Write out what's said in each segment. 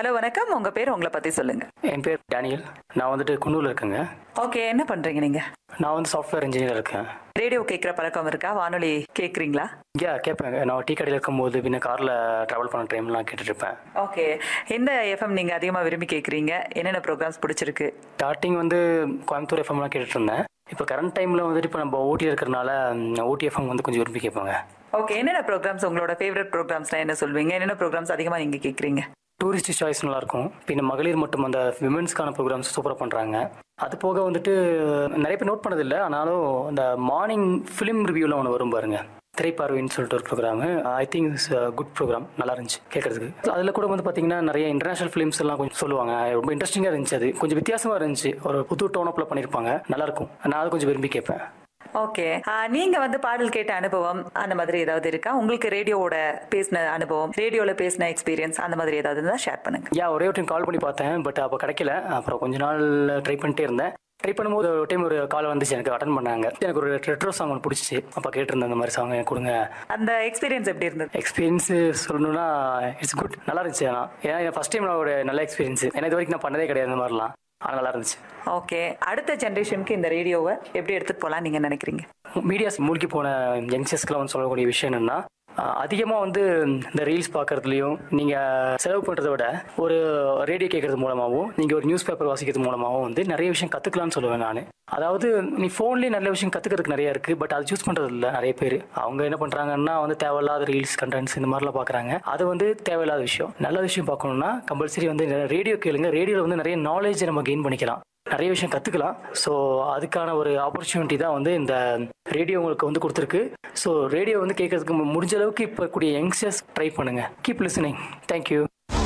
hello வணக்கம் உங்க பேர் உங்களை பத்தி சொல்லுங்க என் பேர் டேனியல் நான் வந்துட்டு குன்னூரில் இருக்கேங்க ஓகே என்ன பண்றீங்க நீங்க நான் வந்து சாஃப்ட்வேர் இன்ஜினியர் இருக்கேன் ரேடியோ கேட்கிற பழக்கம் இருக்கா வானொலி கேக்குறீங்களா யா கேட்பேங்க நான் டீ கடையில் இருக்கும்போது பின்ன காரில் ட்ராவல் பண்ண டைம்லாம் கேட்டுட்டு இருப்பேன் ஓகே எந்த எஃப்எம் நீங்க அதிகமா விரும்பி கேக்குறீங்க என்னென்ன ப்ரோக்ராம்ஸ் பிடிச்சிருக்கு ஸ்டார்டிங் வந்து கோயம்புத்தூர் எஃப்எம்லாம் கேட்டுட்டு இருந்தேன் இப்போ கரண்ட் டைமில் வந்துட்டு இப்போ நம்ம ஓட்டி இருக்கிறனால ஓடி எஃப்எம் வந்து கொஞ்சம் விரும்பி கேட்பாங்க ஓகே என்னென்ன ப்ரோக்ராம்ஸ் உங்களோட ஃபேவரட் ப்ரோக்ராம்ஸ்லாம் என்ன சொல்வீங்க என்னென்ன ப்ரோக்ராம்ஸ் அதிகமா நீங்க கேக்குறீங்க டூரிஸ்ட் சாய்ஸ் நல்லா இருக்கும் பின்ன மகளிர் மட்டும் அந்த விமென்ஸ்க்கான ப்ரோக்ராம்ஸ் சூப்பராக பண்ணுறாங்க அது போக வந்துட்டு நிறைய பேர் நோட் பண்ணதில்லை ஆனாலும் அந்த மார்னிங் ஃபிலிம் ரிவ்யூலாம் ஒன்று வரும் பாருங்க திரைப்பார்வைன்னு சொல்லிட்டு ஒரு programme I think it's good programme நல்லா இருந்துச்சு கேட்கறதுக்கு அதில் கூட வந்து பார்த்தீங்கன்னா நிறைய இன்டர்நேஷனல் ஃபிலிம்ஸ் எல்லாம் கொஞ்சம் சொல்லுவாங்க ரொம்ப இன்ட்ரெஸ்டிங்காக இருந்துச்சு அது கொஞ்சம் வித்தியாசமா இருந்துச்சு ஒரு புது டோனப்பில் பண்ணியிருப்பாங்க நல்லா இருக்கும் நான் அதை கொஞ்சம் விரும்பி கேட்பேன் ஓகே நீங்க வந்து பாடல் கேட்ட அனுபவம் அந்த மாதிரி ஏதாவது இருக்கா உங்களுக்கு ரேடியோவோட பேசின அனுபவம் ரேடியோல பேசின எக்ஸ்பீரியன்ஸ் அந்த மாதிரி ஏதாவது இருந்தா ஷேர் பண்ணுங்க யா ஒரே ஒரு டைம் கால் பண்ணி பார்த்தேன் பட் அப்போ கிடைக்கல அப்புறம் கொஞ்ச நாள் ட்ரை பண்ணிட்டே இருந்தேன் ட்ரை பண்ணும்போது ஒரு டைம் ஒரு கால் வந்துச்சு எனக்கு அட்டன் பண்ணாங்க எனக்கு ஒரு ரெட்ரோ சாங் ஒன்று பிடிச்சிச்சு அப்போ கேட்டிருந்தேன் அந்த மாதிரி சாங் கொடுங்க அந்த எக்ஸ்பீரியன்ஸ் எப்படி இருந்தது எக்ஸ்பீரியன்ஸ் சொல்லணும்னா இட்ஸ் குட் நல்லா இருந்துச்சு ஆனால் ஏன்னா ஃபர்ஸ்ட் டைம் ஒரு நல்ல எக்ஸ்பீரியன்ஸ் ஏன்னா இது வரைக்கும் நான் பண்ணதே கிடையாது இந்த மாதிரிலாம் ஆனால் நல்லா இருந்துச்சு ஓகே அடுத்த ஜென்ரேஷனுக்கு இந்த ரேடியோவை எப்படி எடுத்துட்டு போலாம் நீங்க நினைக்கிறீங்க மீடியாஸ் மூழ்கி போன யங்ஸ்டர்ஸ்க்குலாம் வந்து சொல்லக்கூடிய விஷயம் என்னன்னா அதிகமாக வந்து இந்த ரீல்ஸ் பார்க்கறதுலையும் நீங்கள் செலவு பண்ணுறத விட ஒரு ரேடியோ கேட்கறது மூலமாகவும் நீங்கள் ஒரு நியூஸ் பேப்பர் வாசிக்கிறது மூலமாகவும் வந்து நிறைய விஷயம் கற்றுக்கலாம்னு சொல்லுவேன் நான் அதாவது நீ ஃபோன்லேயே நல்ல விஷயம் கற்றுக்கிறதுக்கு நிறைய இருக்குது பட் அது சூஸ் பண்ணுறது இல்லை நிறைய பேர் அவங்க என்ன பண்ணுறாங்கன்னா வந்து தேவையில்லாத ரீல்ஸ் கண்டென்ட்ஸ் இந்த மாதிரிலாம் பார்க்குறாங்க அது வந்து தேவையில்லாத விஷயம் நல்ல விஷயம் பார்க்கணும்னா கம்பல்சரி வந்து ரேடியோ கேளுங்க ரேடியோவில் வந்து நிறைய நாலேஜ் நம்ம கெயின் பண்ணிக்கலாம் நிறைய விஷயம் கற்றுக்கலாம் ஸோ அதுக்கான ஒரு ஆப்பர்ச்சுனிட்டி தான் வந்து இந்த ரேடியோ உங்களுக்கு வந்து கொடுத்துருக்கு ஸோ ரேடியோ வந்து கேட்கறதுக்கு மு- முடிஞ்ச அளவுக்கு இப்போ கூடிய யங்ஸ்டர்ஸ் ட்ரை பண்ணுங்க கீப் லிசனிங் தேங்க்யூ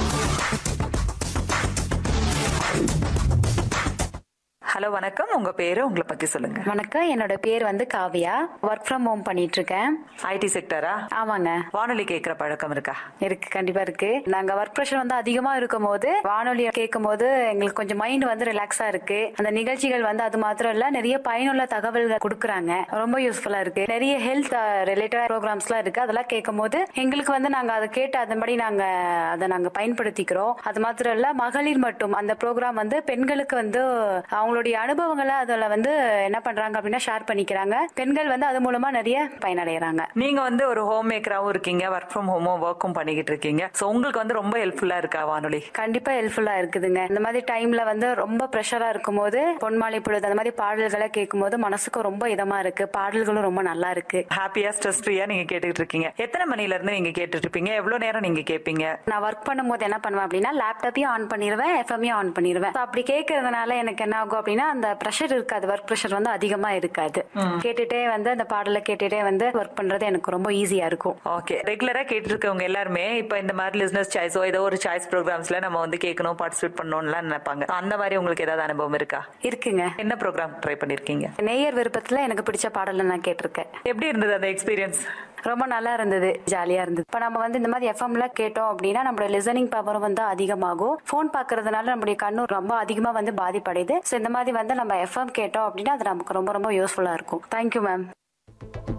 ஹலோ வணக்கம் உங்க பேரு உங்களை பத்தி சொல்லுங்க வணக்கம் என்னோட பேர் வந்து காவியா ஒர்க் ஃப்ரம் ஹோம் பண்ணிட்டு இருக்கேன் ஐடி செக்டரா ஆமாங்க வானொலி கேட்கிற பழக்கம் இருக்கா இருக்கு கண்டிப்பா இருக்கு நாங்க ஒர்க் ப்ரெஷர் வந்து அதிகமா இருக்கும் போது வானொலி கேட்கும் போது எங்களுக்கு கொஞ்சம் மைண்ட் வந்து ரிலாக்ஸா இருக்கு அந்த நிகழ்ச்சிகள் வந்து அது மாத்திரம் இல்ல நிறைய பயனுள்ள தகவல்கள் கொடுக்குறாங்க ரொம்ப யூஸ்ஃபுல்லா இருக்கு நிறைய ஹெல்த் ரிலேட்டட் ப்ரோக்ராம்ஸ்லாம் இருக்கு அதெல்லாம் கேட்கும் போது எங்களுக்கு வந்து நாங்க அதை கேட்டு அதன்படி நாங்க அதை நாங்க பயன்படுத்திக்கிறோம் அது மாத்திரம் இல்ல மகளிர் மட்டும் அந்த ப்ரோக்ராம் வந்து பெண்களுக்கு வந்து அவங்களுடைய அனுபவங்களை அதுல வந்து என்ன பண்றாங்க அப்படின்னா ஷேர் பண்ணிக்கிறாங்க பெண்கள் வந்து அது மூலமா நிறைய பயனடைறாங்க நீங்க வந்து ஒரு ஹோம் மேக்கராவும் இருக்கீங்க ஒர்க் ஃப்ரம் ஹோமும் ஒர்க்கும் பண்ணிக்கிட்டு இருக்கீங்க சோ உங்களுக்கு வந்து ரொம்ப ஹெல்ப்ஃபுல்லா இருக்கா வானொலி கண்டிப்பா ஹெல்ப்ஃபுல்லா இருக்குதுங்க இந்த மாதிரி டைம்ல வந்து ரொம்ப ப்ரெஷரா இருக்கும்போது பொன்மாலை பொழுது அந்த மாதிரி பாடல்களை கேட்கும்போது மனசுக்கும் ரொம்ப இதமா இருக்கு பாடல்களும் ரொம்ப நல்லா இருக்கு ஹாப்பியா ஸ்ட்ரெஸ் ஃப்ரீயா நீங்க கேட்டுக்கிட்டு இருக்கீங்க எத்தனை மணில இருந்து நீங்க கேட்டுட்டு இருப்பீங்க எவ்வளவு நேரம் நீங்க கேட்பீங்க நான் ஒர்க் பண்ணும்போது என்ன பண்ணுவேன் அப்படின்னா லேப்டாப்பையும் ஆன் பண்ணிடுவேன் எஃப்எம்மையும் ஆன் பண்ணிடுவேன் So, அப்படி கேட்கறதுனால எனக்கு என்ன ஆகும் அப்படின்னா அந்த ப்ரெஷர் இருக்காது ஒர்க் ப்ரெஷர் வந்து அதிகமா இருக்காது கேட்டுட்டே வந்து அந்த பாடலை கேட்டுட்டே வந்து ஒர்க் பண்றது எனக்கு ரொம்ப ஈஸியா இருக்கும் ஓகே ரெகுலரா கேட்டு இருக்கவங்க எல்லாருமே இப்ப இந்த மாதிரி லிஸ்னஸ் சாய்ஸோ ஏதோ ஒரு சாய்ஸ் ப்ரோக்ராம்ஸ்ல நம்ம வந்து கேட்கணும் பார்ட்டிசிபேட் பண்ணணும்லாம் நினைப்பாங்க அந்த மாதிரி உங்களுக்கு ஏதாவது அனுபவம் இருக்கா இருக்குங்க என்ன ப்ரோக்ராம் ட்ரை பண்ணிருக்கீங்க நேயர் விருப்பத்துல எனக்கு பிடிச்ச பாடலை நான் கேட்டிருக்கேன் எப்படி இருந்தது அந்த எக்ஸ்பீரியன்ஸ் ரொம்ப நல்லா இருந்தது ஜாலியா இருந்தது இப்ப நம்ம வந்து இந்த மாதிரி எஃப்எம்ல கேட்டோம் அப்படின்னா நம்மளோட லிசனிங் பவரும் வந்து அதிகமாகும் ஃபோன் பாக்குறதுனால நம்மளுடைய கண்ணு ரொம்ப அதிகமா வந்து பாதிப்படையுது ஸோ இந்த மாதிரி வந்து நம்ம எஃப்எம் கேட்டோம் அப்படின்னா அது நமக்கு ரொம்ப ரொம்ப யூஸ்ஃபுல்லா இருக்கும் தேங்க்யூ மேம்